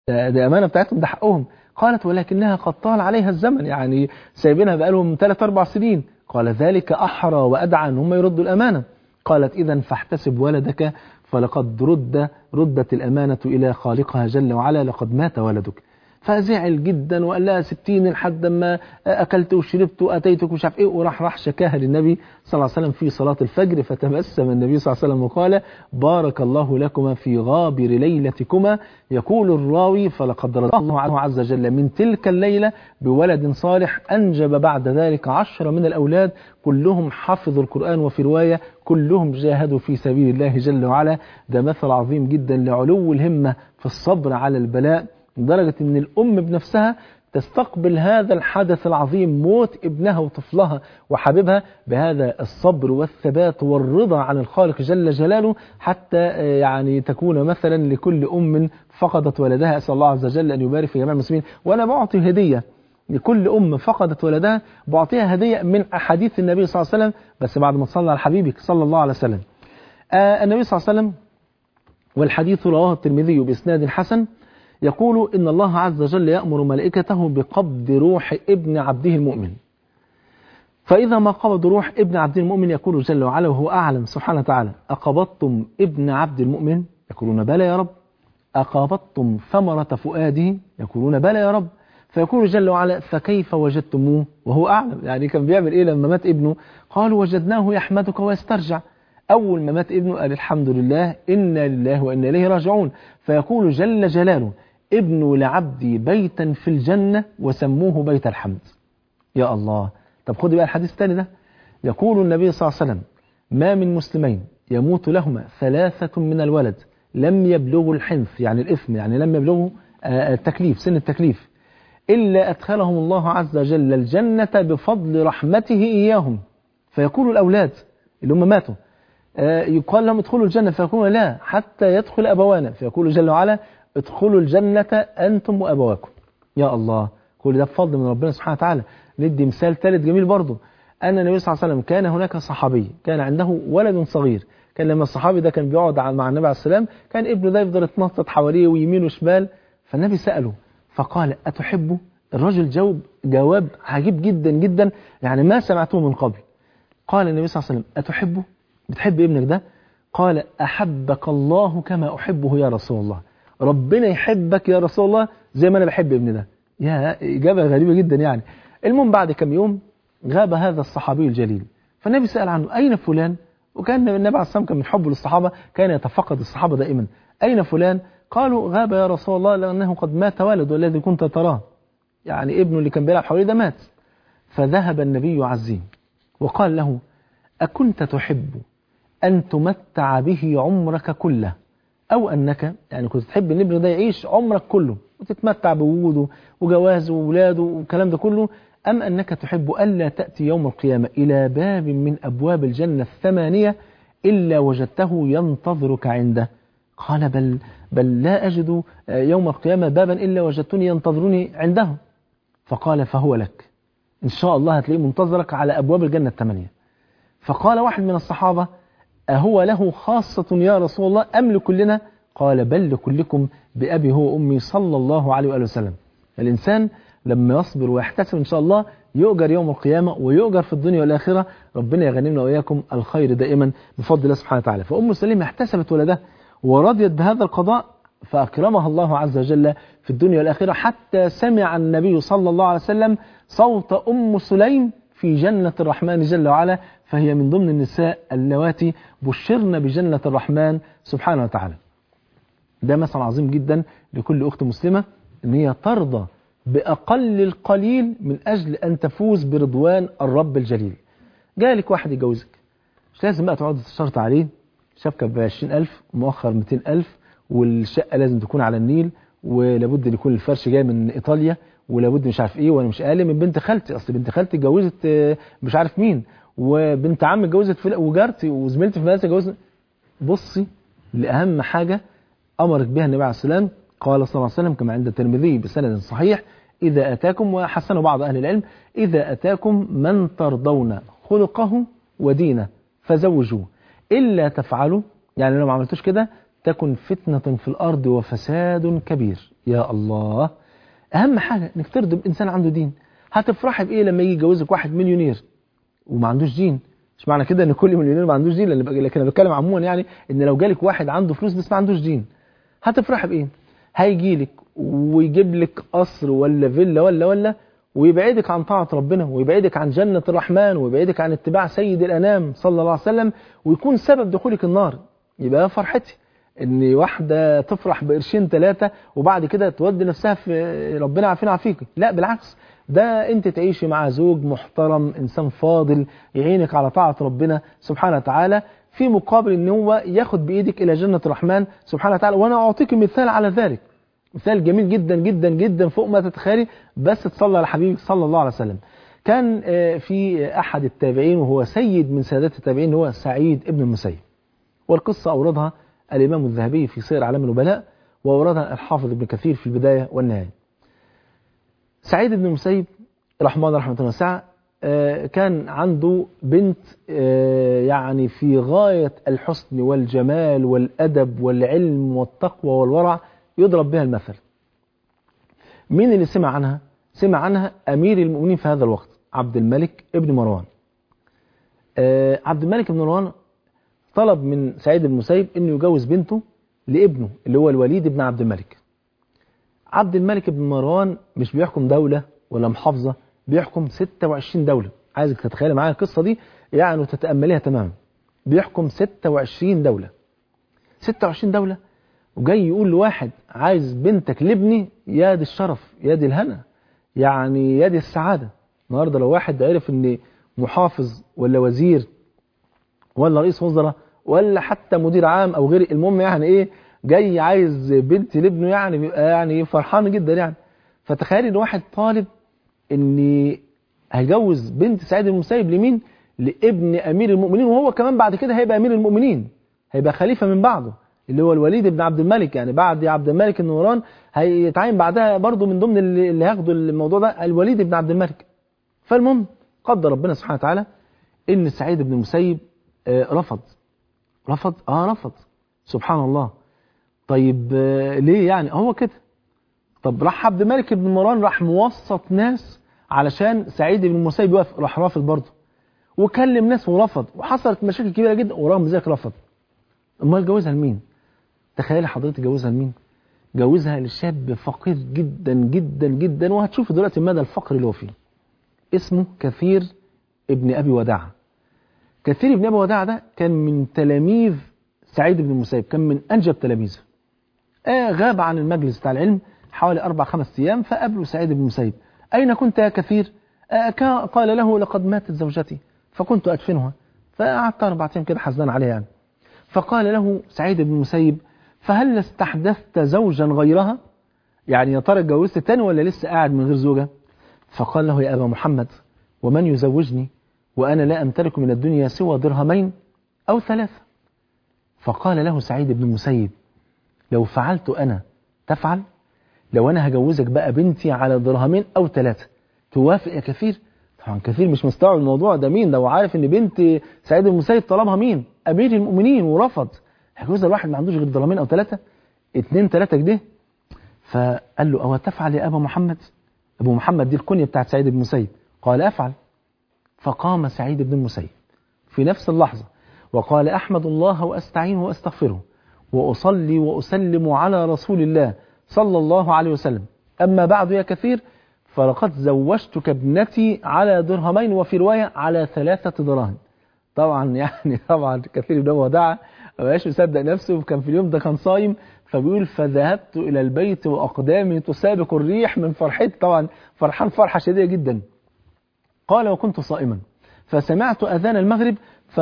ده, ده أمانة بتاعتهم ده حقهم قالت ولكنها قد طال عليها الزمن يعني سايبينها بقالهم 3 أربع سنين قال ذلك أحرى وأدعى أن هم يردوا الأمانة قالت إذا فاحتسب ولدك فلقد رد ردت الأمانة إلى خالقها جل وعلا لقد مات ولدك فزعل جدا وقال لها ستين لحد ما أكلت وشربت وأتيتك ومش عارف إيه وراح راح شكاها للنبي صلى الله عليه وسلم في صلاة الفجر فتبسم النبي صلى الله عليه وسلم وقال بارك الله لكما في غابر ليلتكما يقول الراوي فلقد رضى الله عنه عز وجل من تلك الليلة بولد صالح أنجب بعد ذلك عشرة من الأولاد كلهم حفظوا القرآن وفي رواية كلهم جاهدوا في سبيل الله جل وعلا ده مثل عظيم جدا لعلو الهمة في الصبر على البلاء لدرجة ان الام بنفسها تستقبل هذا الحدث العظيم موت ابنها وطفلها وحبيبها بهذا الصبر والثبات والرضا عن الخالق جل جلاله حتى يعني تكون مثلا لكل ام فقدت ولدها اسال الله عز وجل ان يبارك في جميع المسلمين وانا بعطي هديه لكل ام فقدت ولدها بعطيها هديه من احاديث النبي صلى الله عليه وسلم بس بعد ما تصلى على حبيبك صلى الله عليه وسلم آه النبي صلى الله عليه وسلم والحديث رواه الترمذي باسناد حسن يقول إن الله عز وجل يأمر ملائكته بقبض روح ابن عبده المؤمن فإذا ما قبض روح ابن عبد المؤمن يقول جل وعلا وهو أعلم سبحانه وتعالى أقبضتم ابن عبد المؤمن يقولون بلى يا رب أقبضتم ثمرة فؤاده يقولون بلى يا رب فيقول جل وعلا فكيف وجدتموه وهو أعلم يعني كان بيعمل إيه لما مات ابنه قالوا وجدناه يحمدك ويسترجع أول ما مات ابنه قال الحمد لله إنا لله وإنا إليه راجعون فيقول جل جلاله ابنوا لعبدي بيتا في الجنة وسموه بيت الحمد يا الله طب خدي بقى الحديث الثاني ده يقول النبي صلى الله عليه وسلم ما من مسلمين يموت لهما ثلاثة من الولد لم يبلغوا الحنث يعني الإثم يعني لم يبلغوا التكليف سن التكليف إلا أدخلهم الله عز وجل الجنة بفضل رحمته إياهم فيقول الأولاد اللي هم ماتوا يقال لهم ادخلوا الجنة فيقولون لا حتى يدخل أبوانا فيقول جل وعلا ادخلوا الجنة أنتم وأبواكم يا الله كل ده بفضل من ربنا سبحانه وتعالى ندي مثال ثالث جميل برضه أن النبي صلى الله عليه وسلم كان هناك صحابي كان عنده ولد صغير كان لما الصحابي ده كان بيقعد مع النبي عليه السلام كان ابنه ده يفضل يتنطط حواليه ويمين وشمال فالنبي سأله فقال أتحبه الرجل جاوب جواب عجيب جدا جدا يعني ما سمعته من قبل قال النبي صلى الله عليه وسلم أتحبه بتحب ابنك ده قال أحبك الله كما أحبه يا رسول الله ربنا يحبك يا رسول الله زي ما أنا بحب ابني ده يا إجابة غريبة جدا يعني المهم بعد كم يوم غاب هذا الصحابي الجليل فالنبي سأل عنه أين فلان وكان النبي عليه الصلاة والسلام من حبه للصحابة كان يتفقد الصحابة دائما أين فلان قالوا غاب يا رسول الله لأنه قد مات والده الذي كنت تراه يعني ابنه اللي كان بيلعب حواليه ده مات فذهب النبي عزيم وقال له أكنت تحب أن تمتع به عمرك كله أو أنك يعني كنت تحب أن ابنك ده يعيش عمرك كله وتتمتع بوجوده وجوازه وولاده والكلام ده كله أم أنك تحب ألا تأتي يوم القيامة إلى باب من أبواب الجنة الثمانية إلا وجدته ينتظرك عنده قال بل, بل لا أجد يوم القيامة بابا إلا وجدتني ينتظرني عنده فقال فهو لك إن شاء الله هتلاقيه منتظرك على أبواب الجنة الثمانية فقال واحد من الصحابة أهو له خاصة يا رسول الله أم لكلنا قال بل لكلكم بأبي هو أمي صلى الله عليه وآله وسلم الإنسان لما يصبر ويحتسب إن شاء الله يؤجر يوم القيامة ويؤجر في الدنيا والآخرة ربنا يغنمنا وإياكم الخير دائما بفضل الله سبحانه وتعالى فأم سليم احتسبت ولدها ورضيت بهذا القضاء فأكرمها الله عز وجل في الدنيا والآخرة حتى سمع النبي صلى الله عليه وسلم صوت أم سليم في جنة الرحمن جل وعلا فهي من ضمن النساء اللواتي بشرن بجنة الرحمن سبحانه وتعالى ده مثل عظيم جدا لكل أخت مسلمة أن هي ترضى بأقل القليل من أجل أن تفوز برضوان الرب الجليل جالك واحد يجوزك مش لازم بقى تقعد تشترط عليه شبكة ب 20000 مؤخر 200000 والشقة لازم تكون على النيل ولابد ان يكون الفرش جاي من إيطاليا ولابد مش عارف ايه وانا مش اقل من بنت خالتي اصل بنت خالتي اتجوزت مش عارف مين وبنت عمي اتجوزت في وجارتي وزميلتي في المدرسه اتجوزت بصي لاهم حاجه امرك بها النبي عليه السلام قال صلى الله عليه وسلم كما عند الترمذي بسند صحيح اذا اتاكم وحسنه بعض اهل العلم اذا اتاكم من ترضون خلقه ودينه فزوجوه الا تفعلوا يعني لو ما عملتوش كده تكن فتنة في الأرض وفساد كبير يا الله أهم حاجة إنك ترضي بإنسان عنده دين هتفرحي بإيه لما يجي يجوزك واحد مليونير وما عندوش دين مش معنى كده ان كل مليونير ما عندوش دين لكن انا بتكلم عموما يعني ان لو جالك واحد عنده فلوس بس ما عندوش دين هتفرح بايه هيجي لك ويجيب لك قصر ولا فيلا ولا ولا ويبعدك عن طاعة ربنا ويبعدك عن جنة الرحمن ويبعدك عن اتباع سيد الأنام صلى الله عليه وسلم ويكون سبب دخولك النار يبقى فرحتي ان واحدة تفرح بقرشين ثلاثة وبعد كده تودي نفسها في ربنا عافينا عافيك لا بالعكس ده انت تعيشي مع زوج محترم انسان فاضل يعينك على طاعة ربنا سبحانه وتعالى في مقابل ان هو ياخد بايدك الى جنة الرحمن سبحانه وتعالى وانا اعطيك مثال على ذلك مثال جميل جدا جدا جدا فوق ما تتخيلي بس تصلي على حبيبك صلى الله عليه وسلم كان في احد التابعين وهو سيد من سادات التابعين هو سعيد ابن المسيب والقصة اوردها الامام الذهبي في سير اعلام النبلاء واوردها الحافظ ابن كثير في البداية والنهاية سعيد بن المسيب رحمه الله رحمه واسعة كان عنده بنت يعني في غاية الحسن والجمال والأدب والعلم والتقوى والورع يضرب بها المثل مين اللي سمع عنها سمع عنها أمير المؤمنين في هذا الوقت عبد الملك ابن مروان عبد الملك بن مروان طلب من سعيد بن المسيب انه يجوز بنته لابنه اللي هو الوليد بن عبد الملك عبد الملك بن مروان مش بيحكم دولة ولا محافظة بيحكم 26 دولة عايزك تتخيل معايا القصة دي يعني وتتأمليها تماما بيحكم 26 دولة 26 دولة وجاي يقول لواحد عايز بنتك لابني يا دي الشرف يا دي الهنا يعني يا دي السعادة النهاردة لو واحد عرف ان محافظ ولا وزير ولا رئيس وزراء ولا حتى مدير عام او غير المهم يعني ايه جاي عايز بنت لابنه يعني بيبقى يعني فرحان جدا يعني فتخيل ان واحد طالب ان هيجوز بنت سعيد المسيب لمين لابن امير المؤمنين وهو كمان بعد كده هيبقى امير المؤمنين هيبقى خليفه من بعده اللي هو الوليد بن عبد الملك يعني بعد عبد الملك النوران هيتعين بعدها برضه من ضمن اللي هياخدوا الموضوع ده الوليد بن عبد الملك فالمهم قدر ربنا سبحانه وتعالى ان سعيد بن المسيب رفض رفض اه رفض سبحان الله طيب ليه يعني هو كده طب راح عبد الملك بن مروان راح موسط ناس علشان سعيد بن المسيب يوافق راح رافض برضه وكلم ناس ورفض وحصلت مشاكل كبيره جدا ورغم ذلك رفض امال جوزها لمين تخيلي حضرتك جوزها لمين جوزها لشاب فقير جدا جدا جدا وهتشوف دلوقتي مدى الفقر اللي هو فيه اسمه كثير ابن ابي وداعه كثير ابن ابي وداعه ده كان من تلاميذ سعيد بن المسيب كان من انجب تلاميذه آه غاب عن المجلس بتاع العلم حوالي أربع خمس أيام فقابله سعيد بن المسيب أين كنت يا كثير آه قال له لقد ماتت زوجتي فكنت أدفنها فقعدت أربع أيام كده حزنان عليها يعني فقال له سعيد بن المسيب فهل استحدثت زوجا غيرها يعني يا ترى اتجوزت تاني ولا لسه قاعد من غير زوجة فقال له يا أبا محمد ومن يزوجني وأنا لا أمتلك من الدنيا سوى درهمين أو ثلاثة فقال له سعيد بن المسيب لو فعلت أنا تفعل لو أنا هجوزك بقى بنتي على درهمين أو ثلاثة توافق يا كثير طبعا كثير مش مستوعب الموضوع ده مين لو عارف ان بنت سعيد بن المسيب طلبها مين امير المؤمنين ورفض هيجوزها الواحد ما عندوش غير درهمين او ثلاثه اتنين ثلاثه جنيه فقال له او تفعل يا ابا محمد ابو محمد دي الكنيه بتاعت سعيد بن المسيب قال افعل فقام سعيد بن المسيب في نفس اللحظه وقال احمد الله واستعينه واستغفره واصلي واسلم على رسول الله صلى الله عليه وسلم اما بعد يا كثير فلقد زوجتك ابنتي على درهمين وفي رواية على ثلاثة دراهم طبعا يعني طبعا كثير من وداع ما بقاش مصدق نفسه وكان في اليوم ده كان صايم فبيقول فذهبت إلى البيت وأقدامي تسابق الريح من فرحتي طبعا فرحان فرحة شديدة جدا قال وكنت صائما فسمعت أذان المغرب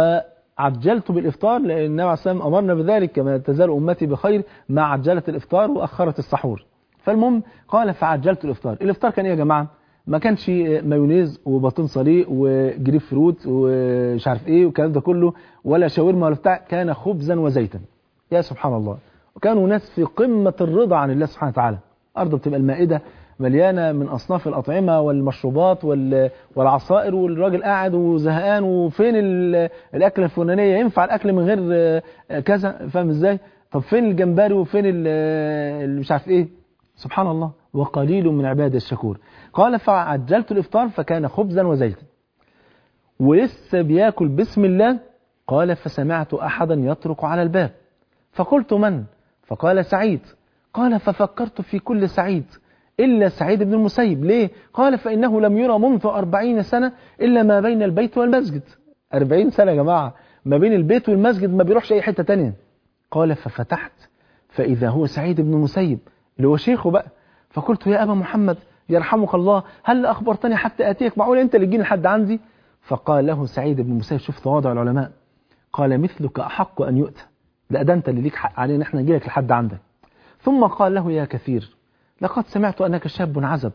فعجلت بالإفطار لأن النبي عليه الصلاة والسلام أمرنا بذلك كما تزال أمتي بخير ما عجلت الإفطار وأخرت السحور فالمهم قال فعجلت الافطار الافطار كان ايه يا جماعه ما كانش مايونيز وبطون صليق وجريب فروت ومش عارف ايه والكلام ده كله ولا شاورما ولا بتاع كان خبزا وزيتا يا سبحان الله وكانوا ناس في قمه الرضا عن الله سبحانه وتعالى ارض بتبقى المائده مليانه من اصناف الاطعمه والمشروبات والعصائر والراجل قاعد وزهقان وفين الاكله الفلانيه ينفع الاكل من غير كذا فاهم ازاي طب فين الجمبري وفين اللي مش عارف ايه سبحان الله وقليل من عباد الشكور قال فعجلت الافطار فكان خبزا وزيتا ولسه بياكل بسم الله قال فسمعت احدا يطرق على الباب فقلت من فقال سعيد قال ففكرت في كل سعيد إلا سعيد بن المسيب ليه؟ قال فإنه لم يرى منذ أربعين سنة إلا ما بين البيت والمسجد أربعين سنة يا جماعة ما بين البيت والمسجد ما بيروحش أي حتة تانية قال ففتحت فإذا هو سعيد بن المسيب اللي هو شيخه بقى فقلت يا أبا محمد يرحمك الله هل أخبرتني حتى أتيك معقول أنت اللي تجيني لحد عندي فقال له سعيد بن المسيب شوف تواضع العلماء قال مثلك أحق أن يؤتى لا ده أنت اللي ليك حق علينا إحنا نجي لك لحد عندك ثم قال له يا كثير لقد سمعت أنك شاب عزب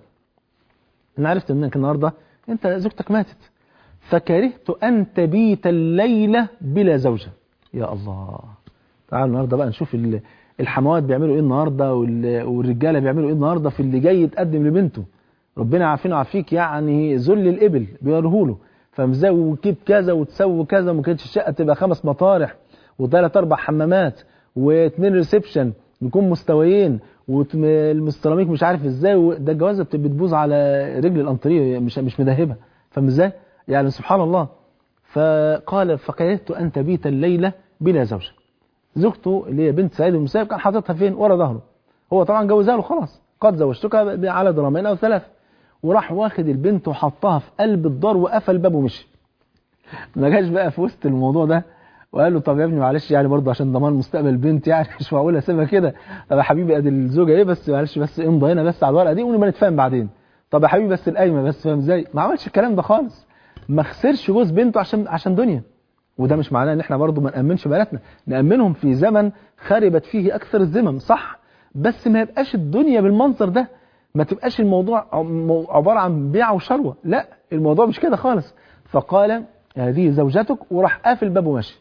أنا عرفت أنك النهاردة أنت زوجتك ماتت فكرهت أن تبيت الليلة بلا زوجة يا الله تعالوا النهاردة بقى نشوف الحموات بيعملوا إيه النهاردة والرجالة بيعملوا إيه النهاردة في اللي جاي يتقدم لبنته ربنا عافينا وعافيك يعني ذل الإبل بيوريه له فمزاي وكيب كذا وتسوي كذا وما كانتش الشقة تبقى خمس مطارح وثلاث أربع حمامات واثنين ريسبشن يكون مستويين والسيراميك مش عارف ازاي ده الجوازه بتبوظ على رجل الانطريه مش مش مدهبه فاهم ازاي؟ يعني سبحان الله فقال فكرهت ان تبيت الليله بلا زوجه. زوجته اللي هي بنت سعيد المسيب كان حاططها فين؟ ورا ظهره. هو طبعا جوزها له خلاص قد زوجتك على درامين او ثلاث. وراح واخد البنت وحطها في قلب الدار وقفل الباب ومشي. ما جاش بقى في وسط الموضوع ده وقال له طب يا ابني معلش يعني برضه عشان ضمان مستقبل البنت يعني مش معقول اسيبها كده طب يا حبيبي ادي الزوجه ايه بس معلش بس امضى هنا بس على الورقه دي ونبقى نتفاهم بعدين طب يا حبيبي بس القايمه بس فاهم ازاي ما عملش الكلام ده خالص ما خسرش جوز بنته عشان عشان دنيا وده مش معناه ان احنا برضه ما نامنش بناتنا نامنهم في زمن خربت فيه اكثر الزمن صح بس ما يبقاش الدنيا بالمنظر ده ما تبقاش الموضوع عباره عن بيع وشروه لا الموضوع مش كده خالص فقال هذه زوجتك وراح قافل الباب وماشي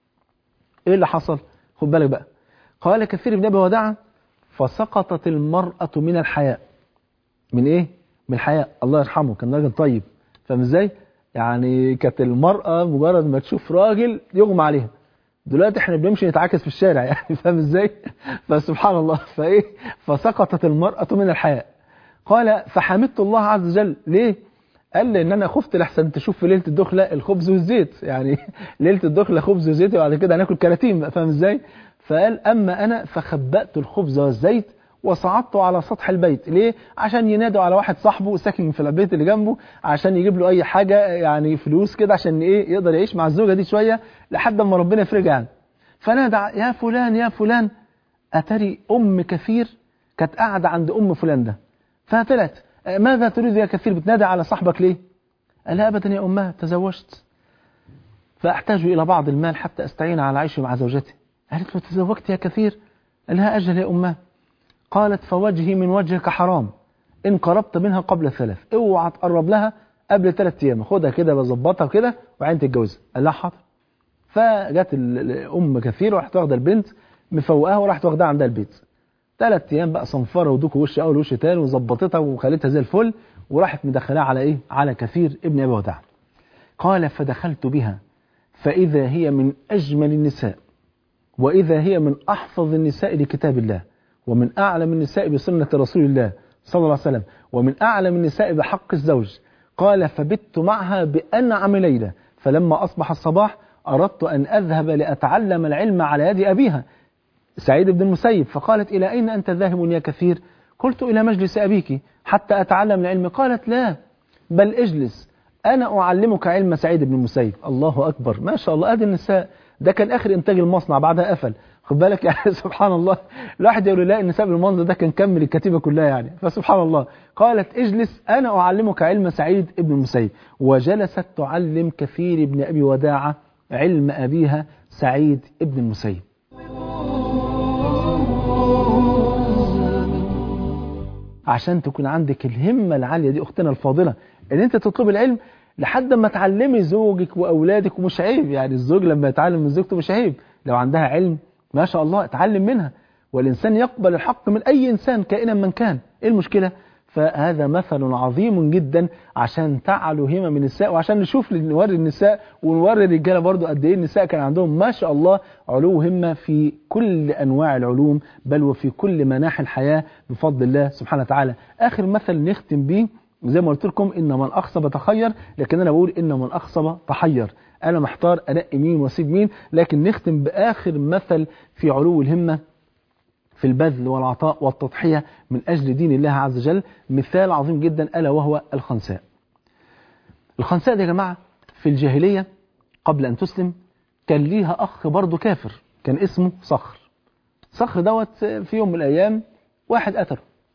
ايه اللي حصل خد بالك بقى قال كثير بن ابي وداعه فسقطت المراه من الحياء من ايه من الحياء الله يرحمه كان راجل طيب فاهم ازاي يعني كانت المراه مجرد ما تشوف راجل يغمى عليها دلوقتي احنا بنمشي نتعاكس في الشارع يعني فاهم ازاي فسبحان الله فايه فسقطت المراه من الحياء قال فحمدت الله عز وجل ليه قال لي ان انا خفت لحسن تشوف في ليله الدخله الخبز والزيت يعني ليله الدخله خبز وزيت وبعد كده هناكل كراتين فاهم ازاي فقال اما انا فخبأت الخبز والزيت وصعدت على سطح البيت ليه عشان ينادوا على واحد صاحبه ساكن في البيت اللي جنبه عشان يجيب له اي حاجه يعني فلوس كده عشان ايه يقدر يعيش مع الزوجه دي شويه لحد ما ربنا يفرجها يعني فنادى يا فلان يا فلان اتري ام كثير كانت قاعده عند ام فلان ده فطلعت ماذا تريد يا كثير بتنادي على صاحبك ليه قال لا أبدا يا أمها تزوجت فأحتاج إلى بعض المال حتى أستعين على عيشي مع زوجتي قالت له تزوجت يا كثير قال لها أجل يا أمها قالت فوجهي من وجهك حرام إن قربت منها قبل ثلاث اوعى تقرب لها قبل ثلاث أيام خدها كده بظبطها كده وبعدين تتجوزها قال لها حاضر فجت الأم كثير وراحت واخدة البنت مفوقاها وراحت واخداها عندها البيت ثلاث ايام بقى صنفره ودوك وش اول وش تاني وظبطتها وخلتها زي الفل وراحت مدخلاها على ايه على كثير ابن ابي وداع قال فدخلت بها فاذا هي من اجمل النساء واذا هي من احفظ النساء لكتاب الله ومن اعلم النساء بسنه رسول الله صلى الله عليه وسلم ومن اعلم النساء بحق الزوج قال فبت معها بانعم ليله فلما اصبح الصباح اردت ان اذهب لاتعلم العلم على يد ابيها سعيد بن المسيب فقالت إلى أين أنت ذاهب يا كثير قلت إلى مجلس أبيك حتى أتعلم العلم قالت لا بل اجلس أنا أعلمك علم سعيد بن المسيب الله أكبر ما شاء الله أدي النساء ده كان آخر إنتاج المصنع بعدها قفل خد بالك يعني سبحان الله الواحد يقول لا النساء بالمنظر ده كان كمل الكتيبة كلها يعني فسبحان الله قالت اجلس أنا أعلمك علم سعيد بن المسيب وجلست تعلم كثير بن أبي وداعة علم أبيها سعيد بن المسيب عشان تكون عندك الهمة العالية دي أختنا الفاضلة إن أنت تطلب العلم لحد ما تعلمي زوجك وأولادك ومش عيب يعني الزوج لما يتعلم من زوجته مش عيب لو عندها علم ما شاء الله اتعلم منها والإنسان يقبل الحق من أي إنسان كائنا من كان إيه المشكلة فهذا مثل عظيم جدا عشان تعلو همم النساء وعشان نشوف نوري النساء ونوري الرجاله برضو قد ايه النساء كان عندهم ما شاء الله علو همه في كل انواع العلوم بل وفي كل مناحي الحياه بفضل الله سبحانه وتعالى اخر مثل نختم بيه زي ما قلت لكم ان من اخصب تخير لكن انا بقول ان من اخصب تحير انا محتار انقي مين واسيب مين لكن نختم باخر مثل في علو الهمه في البذل والعطاء والتضحية من أجل دين الله عز وجل مثال عظيم جدا ألا وهو الخنساء الخنساء دي يا جماعة في الجاهلية قبل أن تسلم كان ليها أخ برضه كافر كان اسمه صخر صخر دوت في يوم من الأيام واحد قتله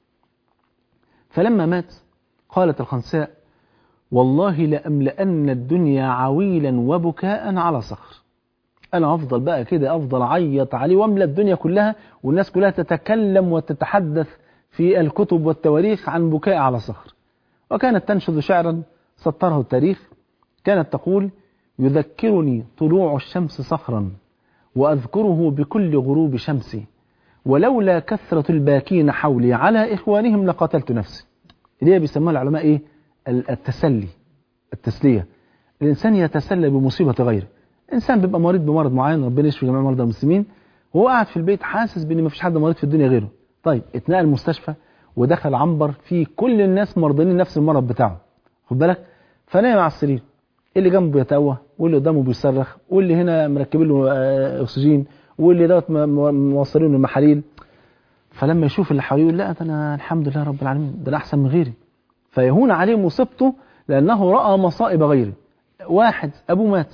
فلما مات قالت الخنساء والله لأملأن الدنيا عويلا وبكاء على صخر انا افضل بقى كده افضل اعيط عليه واملى الدنيا كلها والناس كلها تتكلم وتتحدث في الكتب والتواريخ عن بكاء على صخر وكانت تنشد شعرا سطره التاريخ كانت تقول يذكرني طلوع الشمس صخرا واذكره بكل غروب شمسي ولولا كثرة الباكين حولي على إخوانهم لقتلت نفسي اللي هي بيسموها العلماء إيه التسلي التسلية الإنسان يتسلى بمصيبة غيره انسان بيبقى مريض بمرض معين ربنا يشفي جميع مرضى المسلمين وهو قاعد في البيت حاسس بان مفيش حد مريض في الدنيا غيره طيب اتنقل المستشفى ودخل عنبر فيه كل الناس مرضانين نفس المرض بتاعه خد بالك فنام على السرير اللي جنبه بيتوه واللي قدامه بيصرخ واللي هنا مركبين له اكسجين واللي دوت موصلين له المحاليل فلما يشوف اللي حواليه يقول لا ده انا الحمد لله رب العالمين ده انا احسن من غيري فيهون عليه مصيبته لانه راى مصائب غيره واحد ابوه مات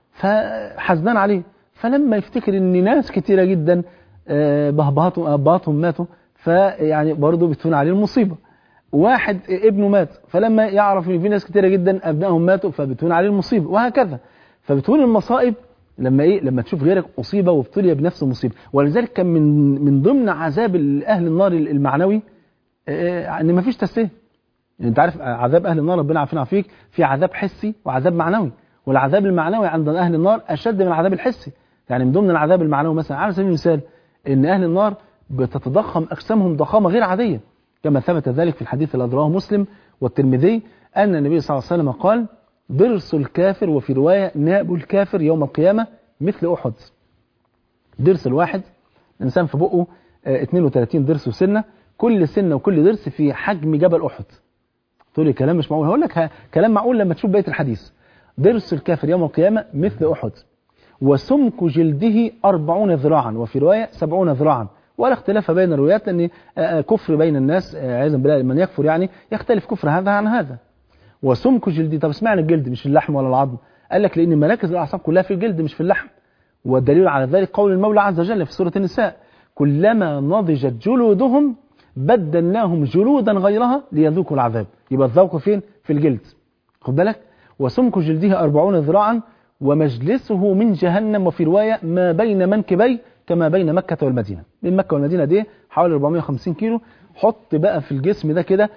فحزنان عليه فلما يفتكر ان ناس كتيره جدا بهبهاتهم ابهاتهم ماتوا فيعني برضه بتهون عليه المصيبه واحد ابنه مات فلما يعرف ان في ناس كتيره جدا ابنائهم ماتوا فبتهون عليه المصيبه وهكذا فبتهون المصائب لما ايه لما تشوف غيرك اصيب وابتلي بنفس المصيبه ولذلك كان من من ضمن عذاب اهل النار المعنوي ان ما فيش تسليه يعني انت عارف عذاب اهل النار ربنا عافينا فيك في عذاب حسي وعذاب معنوي والعذاب المعنوي عند أهل النار أشد من العذاب الحسي يعني من ضمن العذاب المعنوي مثلا على سبيل المثال إن أهل النار بتتضخم أجسامهم ضخامة غير عادية كما ثبت ذلك في الحديث الذي رواه مسلم والترمذي أن النبي صلى الله عليه وسلم قال ضرس الكافر وفي رواية ناب الكافر يوم القيامة مثل أحد ضرس الواحد الإنسان في بقه 32 ضرس وسنة كل سنة وكل ضرس في حجم جبل أحد تقول لي كلام مش معقول هقول لك كلام معقول لما تشوف بقية الحديث ضرس الكافر يوم القيامة مثل أحد وسمك جلده أربعون ذراعا وفي رواية سبعون ذراعا ولا اختلاف بين الروايات لأن كفر بين الناس عايزا بالله من يكفر يعني يختلف كفر هذا عن هذا وسمك جلده طب اسمعني الجلد مش اللحم ولا العظم قال لك لأن مراكز الأعصاب كلها في الجلد مش في اللحم والدليل على ذلك قول المولى عز وجل في سورة النساء كلما نضجت جلودهم بدلناهم جلودا غيرها ليذوقوا العذاب يبقى الذوق فين في الجلد خد بالك وسمك جلده أربعون ذراعا ومجلسه من جهنم وفي رواية ما بين منكبي كما بين مكة والمدينة من مكة والمدينة دي حوالي 450 كيلو حط بقى في الجسم ده كده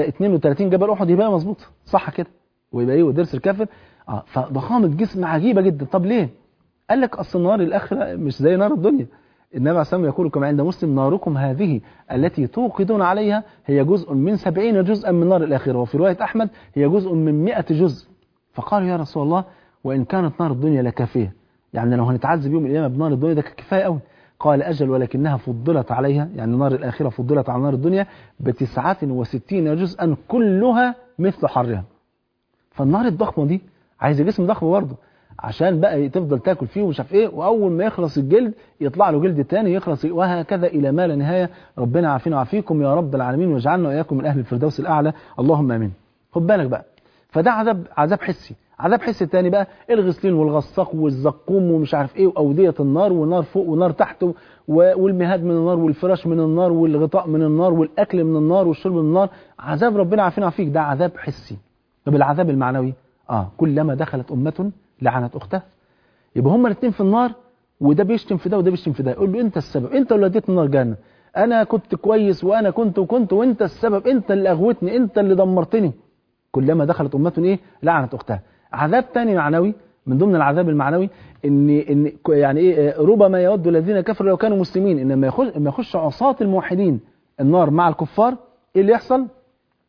32 جبل أحد يبقى مظبوط صح كده ويبقى ايه ودرس الكافر اه فضخامة جسم عجيبة جدا طب ليه قال لك أصل النار الآخرة مش زي نار الدنيا النبي عليه الصلاة يقول كما عند مسلم ناركم هذه التي توقدون عليها هي جزء من سبعين جزءا من نار الآخرة وفي رواية أحمد هي جزء من مئة جزء فقالوا يا رسول الله وإن كانت نار الدنيا لكافية يعني لو هنتعذب يوم القيامة بنار الدنيا ده كفاية قوي قال أجل ولكنها فضلت عليها يعني نار الآخرة فضلت على نار الدنيا بتسعة وستين جزءا كلها مثل حرها فالنار الضخمة دي عايزة جسم ضخم برضه عشان بقى تفضل تاكل فيه ومش عارف ايه واول ما يخلص الجلد يطلع له جلد تاني يخلص وهكذا الى ما لا نهايه ربنا عافينا وعافيكم يا رب العالمين واجعلنا واياكم من اهل الفردوس الاعلى اللهم امين خد بالك بقى فده عذاب عذاب حسي عذاب حسي التاني بقى الغسلين والغساق والزقوم ومش عارف ايه واوديه النار ونار فوق ونار تحت والمهاد من النار والفراش من النار والغطاء من النار والاكل من النار والشرب من النار عذاب ربنا عافينا وعافيك ده عذاب حسي طب العذاب المعنوي اه كلما دخلت امه لعنت اختها يبقى هما الاثنين في النار وده بيشتم في ده وده بيشتم في ده يقول له انت السبب انت اللي اديت النار جهنم انا كنت كويس وانا كنت وكنت وانت السبب انت اللي اغوتني انت اللي دمرتني كلما دخلت امه ايه لعنت اختها عذاب تاني معنوي من ضمن العذاب المعنوي ان ان يعني ايه ربما يود الذين كفروا لو كانوا مسلمين ان لما يخش لما يخش عصاة الموحدين النار مع الكفار ايه اللي يحصل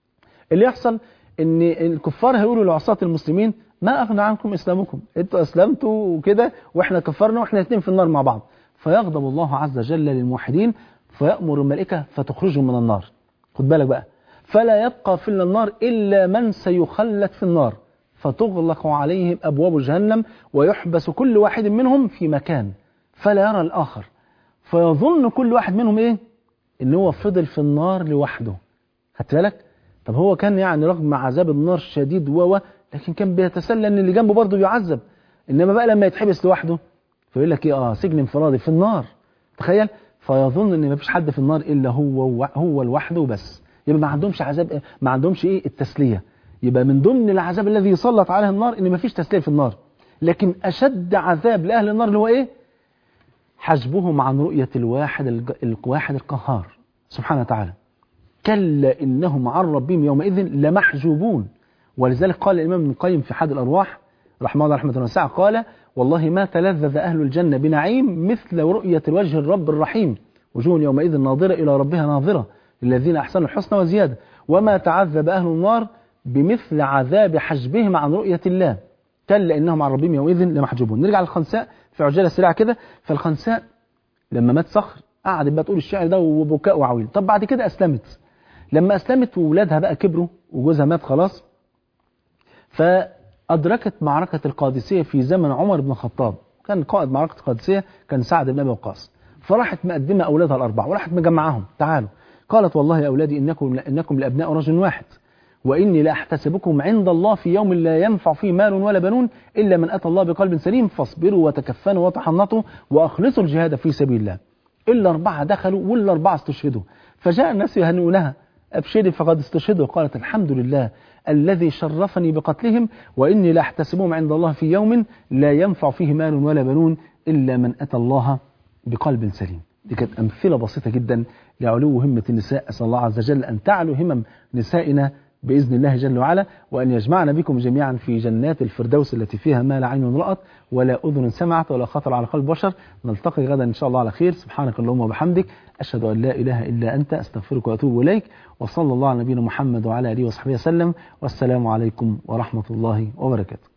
اللي يحصل ان الكفار هيقولوا لعصاة المسلمين ما اغنى عنكم اسلامكم انتوا اسلمتوا وكده واحنا كفرنا واحنا الاثنين في النار مع بعض فيغضب الله عز وجل للموحدين فيأمر الملائكة فتخرجهم من النار خد بالك بقى فلا يبقى في النار إلا من سيخلد في النار فتغلق عليهم أبواب جهنم ويحبس كل واحد منهم في مكان فلا يرى الآخر فيظن كل واحد منهم إيه إن هو فضل في النار لوحده خدت بالك طب هو كان يعني رغم عذاب النار شديد و لكن كان بيتسلى ان اللي جنبه برضه بيعذب انما بقى لما يتحبس لوحده فيقول لك ايه اه سجن انفرادي في النار تخيل فيظن ان مفيش حد في النار الا هو هو لوحده بس يبقى ما عندهمش عذاب ما عندهمش ايه التسليه يبقى من ضمن العذاب الذي يسلط عليه النار ان مفيش تسليه في النار لكن اشد عذاب لاهل النار اللي هو ايه حجبهم عن رؤيه الواحد الواحد القهار سبحانه وتعالى كلا إنهم عن ربهم يومئذ لمحجوبون ولذلك قال الإمام ابن القيم في حد الأرواح رحمه الله رحمة واسعة قال والله ما تلذذ أهل الجنة بنعيم مثل رؤية الوجه الرب الرحيم وجوه يومئذ ناظرة إلى ربها ناظرة للذين أحسنوا الحسنى وزيادة وما تعذب أهل النار بمثل عذاب حجبهم عن رؤية الله كلا إنهم عن ربهم يومئذ لمحجوبون نرجع للخنساء في عجالة سريعة كده فالخنساء لما مات صخر قعدت بقى تقول الشعر ده وبكاء وعويل طب بعد كده أسلمت لما أسلمت وولادها بقى كبروا وجوزها مات خلاص فأدركت معركة القادسية في زمن عمر بن الخطاب كان قائد معركة القادسية كان سعد بن أبي وقاص فراحت مقدمة أولادها الأربعة وراحت مجمعاهم تعالوا قالت والله يا أولادي إنكم, إنكم لأبناء رجل واحد وإني لأحتسبكم عند الله في يوم لا ينفع فيه مال ولا بنون إلا من أتى الله بقلب سليم فاصبروا وتكفنوا وتحنطوا وأخلصوا الجهاد في سبيل الله إلا أربعة دخلوا والأربعة استشهدوا فجاء الناس يهنئونها أبشري فقد استشهدوا قالت الحمد لله الذي شرفني بقتلهم وإني لاحتسبهم عند الله في يوم لا ينفع فيه مال ولا بنون إلا من أتى الله بقلب سليم دي كانت أمثلة بسيطة جدا لعلو همة النساء أسأل الله عز وجل أن تعلو همم نسائنا بإذن الله جل وعلا وأن يجمعنا بكم جميعا في جنات الفردوس التي فيها ما لا عين رأت ولا أذن سمعت ولا خطر على قلب بشر نلتقي غدا إن شاء الله على خير سبحانك اللهم وبحمدك أشهد أن لا إله إلا أنت أستغفرك وأتوب إليك وصلى الله على نبينا محمد وعلى آله وصحبه وسلم والسلام عليكم ورحمة الله وبركاته